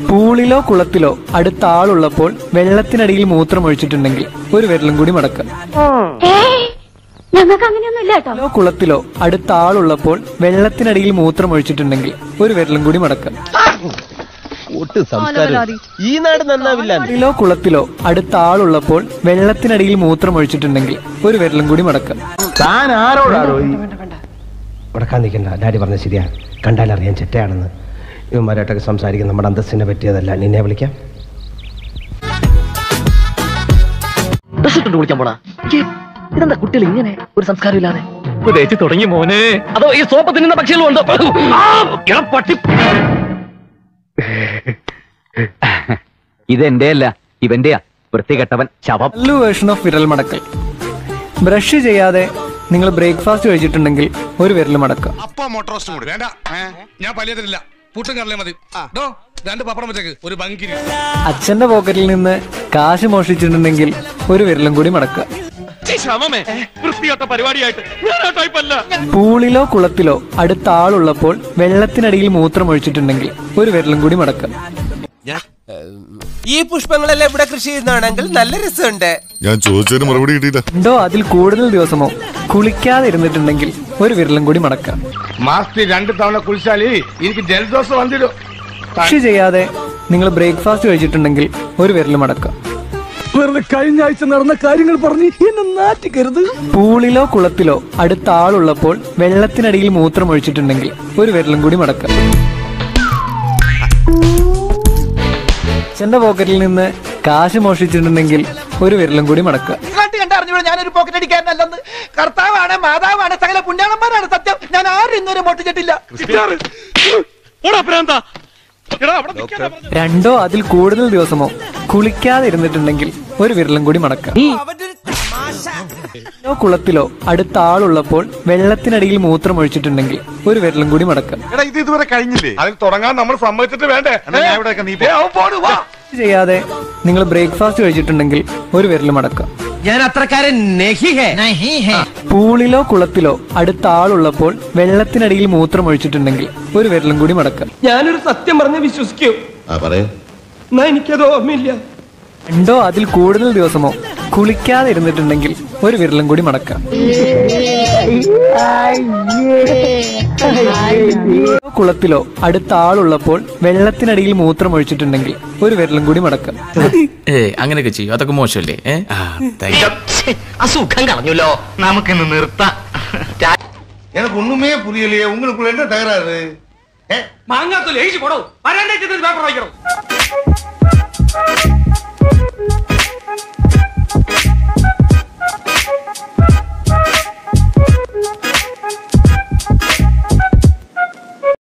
പൂളിലോ കുളത്തിലോ അടുത്ത ആളുള്ളപ്പോൾ വെള്ളത്തിനടിയിൽ മൂത്രമൊഴിച്ചിട്ടുണ്ടെങ്കിൽ ഒരു വിരലും കൂടി മടക്കുക ഞങ്ങൾക്ക് അങ്ങനെയൊന്നും ഇല്ല കേട്ടോ കുളത്തിലോ കുളത്തിലോ അടുത്ത ആളുള്ളപ്പോൾ വെള്ളത്തിനടിയിൽ മൂത്രമൊഴിച്ചിട്ടുണ്ടെങ്കിൽ ഒരു വിരലും കൂടി മടക്കുക ഒട്ടും സംസ്കാരം ഈ നാട് നന്നാവില്ല കുളത്തിലോ കുളത്തിലോ അടുത്ത ആളുള്ളപ്പോൾ വെള്ളത്തിനടിയിൽ മൂത്രമൊഴിച്ചിട്ടുണ്ടെങ്കിൽ ഒരു വിരലും കൂടി മടക്കുക താൻ ആരോടാണോ ഉടക്കാൻ നിൽക്കണ്ട ഡാഡി പറഞ്ഞ ശരിയാ കണ്ടാലറിയാൻ ചെറ്റയാണെന്ന് ഇവന്മാരായിട്ടൊക്കെ സംസാരിക്കുന്ന നമ്മുടെ അന്തസ്സിനെ പറ്റിയതല്ല നിന്നെ വിളിക്കാം റിസൾട്ട് വിളിക്കാൻ പോടാ ഇതെന്താ കുട്ടികൾ ഇങ്ങനെ ഒരു സംസ്കാരം ഇല്ലാതെ തേച്ച് തുടങ്ങി മോനെ അതോ ഈ സോപ്പ് തിന്നുന്ന പക്ഷികളും ഉണ്ടോ ആ, എടാ പട്ടി ഇതെന്റെ അല്ല ഇവന്റെയാ വൃത്തികെട്ടവൻ ശവം നല്ലു വേർഷൻ ഓഫ് വിരൽ മടക്കൽ ബ്രഷ് ചെയ്യാതെ നിങ്ങൾ ബ്രേക്ക്ഫാസ്റ്റ് കഴിച്ചിട്ടുണ്ടെങ്കിൽ ഒരു വിരൽ മടക്കുക അപ്പ മോട്ടോറോസ്റ്റും കൂടി വേണ്ട ഞാൻ പല്ലിയതില്ല പുട്ടും കടലേ മതി ഡോ രണ്ട് പപ്പടം വെച്ചേക്ക് ഒരു ബങ്കിരി അച്ഛന്റെ പോക്കറ്റിൽ നിന്ന് കാശ് മോഷ്ടിച്ചിട്ടുണ്ടെങ്കിൽ ഒരു വിരലും കൂടി മടക്കുക വൃത്തികെട്ട പരിപാടിയായിട്ട് ഞാൻ ആ ടൈപ്പല്ല പൂളിലോ കുളത്തിലോ അടുത്ത ആളുള്ളപ്പോൾ വെള്ളത്തിനടിയിൽ മൂത്രമൊഴിച്ചിട്ടുണ്ടെങ്കിൽ ഒരു വിരലും കൂടി മടക്കുക ഈ പുഷ്പങ്ങളെല്ലാം ഇവിടെ കൃഷി ചെയ്യുന്നതാണെങ്കിൽ നല്ല രസമുണ്ട് ഞാൻ ചോദിച്ചതിന് മറുപടി കിട്ടിയില്ല രണ്ടോ അതിൽ കൂടുതൽ ദിവസമോ കുളിക്കാതെ ഇരുന്നിട്ടുണ്ടെങ്കിൽ ഒരു വിരലും കൂടി മടക്കുക മാസത്തിൽ രണ്ട് തവണ കുളിച്ചാല് എനിക്ക് ജലദോഷം വന്നിടും കൃഷി ചെയ്യാതെ നിങ്ങൾ ബ്രേക്ക്ഫാസ്റ്റ് കഴിച്ചിട്ടുണ്ടെങ്കിൽ ഒരു വിരൽ മടക്കുക വെറുതെ കഴിഞ്ഞ ആഴ്ച നടന്ന കാര്യങ്ങൾ പറഞ്ഞ് എന്നെ നാറ്റിക്കരുത് പൂളിലോ കുളത്തിലോ അടുത്ത ആളുള്ളപ്പോൾ വെള്ളത്തിനടിയിൽ മൂത്രമൊഴിച്ചിട്ടുണ്ടെങ്കിൽ ഒരു വിരലും കൂടി മടക്കുക അച്ഛന്റെ പോക്കറ്റിൽ നിന്ന് കാശ് മോഷ്ടിച്ചിട്ടുണ്ടെങ്കിൽ ഒരു വിരലും കൂടി മടക്കുക കണ്ട് കണ്ടറിഞ്ഞൂടെ ഞാനൊരു പോക്കറ്റ് അടിക്കാരനല്ലെന്ന് കർത്താവാണ് മാതാവാണ് സകല പുണ്യാളന്മാരാണ് സത്യം ഞാൻ ആരും ഇന്നുവരെ പൊട്ടിച്ചിട്ടില്ല രണ്ടോ അതിൽ കൂടുതൽ ദിവസമോ കുളിക്കാതെ ഇരുന്നിട്ടുണ്ടെങ്കിൽ ഒരു വിരലും കൂടി മടക്കുക കുളത്തിലോ കുളത്തിലോ അടുത്ത ആളുള്ളപ്പോൾ വെള്ളത്തിനടിയിൽ മൂത്രമൊഴിച്ചിട്ടുണ്ടെങ്കിൽ ഒരു വിരലും കൂടി മടക്കുക എടാ ഇത് ഇതുവരെ കഴിഞ്ഞില്ലേ അതിൽ തുടങ്ങാൻ നമ്മൾ സമ്മതിച്ചിട്ട് വേണ്ടേ ഇവിടെയൊക്കെ നീ കൃഷി ചെയ്യാതെ നിങ്ങൾ ബ്രേക്ക്ഫാസ്റ്റ് കഴിച്ചിട്ടുണ്ടെങ്കിൽ ഒരു വിരൽ മടക്കുക ഞാൻ അത്രക്കാരൻ പൂളിലോ കുളത്തിലോ അടുത്ത ആളുള്ളപ്പോൾ വെള്ളത്തിനടിയിൽ മൂത്രമൊഴിച്ചിട്ടുണ്ടെങ്കിൽ ഒരു വിരലും കൂടി മടക്കുക ഞാനൊരു സത്യം പറഞ്ഞ് വിശ്വസിക്കൂ എന്നാ എനിക്കത് ഓർമ്മയില്ല രണ്ടോ അതിൽ കൂടുതൽ ദിവസമോ കുളിക്കാതെ ഇരുന്നിട്ടുണ്ടെങ്കിൽ ഒരു വിരലും കൂടി മടക്കുക കുളത്തിലോ അടുത്ത ആളുള്ളപ്പോൾ വെള്ളത്തിനടിയിൽ മൂത്രമൊഴിച്ചിട്ടുണ്ടെങ്കിൽ ഒരു വിരലും കൂടി മടക്കുക ഏ അങ്ങനെയൊക്കെ ചെയ്യും അതൊക്കെ മോശമല്ലേ ഏ ആ thank you. അസുഖം കളഞ്ഞല്ലോ നമുക്കിന്ന് നിർത്താം எனக்கு ஒண்ணுமே புரியலையே உங்களுக்குள்ள என்ன தகராறு മാങ്ങാത്തൊലി എഴുതി പോടോ വരാണ്ടേ പേപ്പർ വായിക്കണം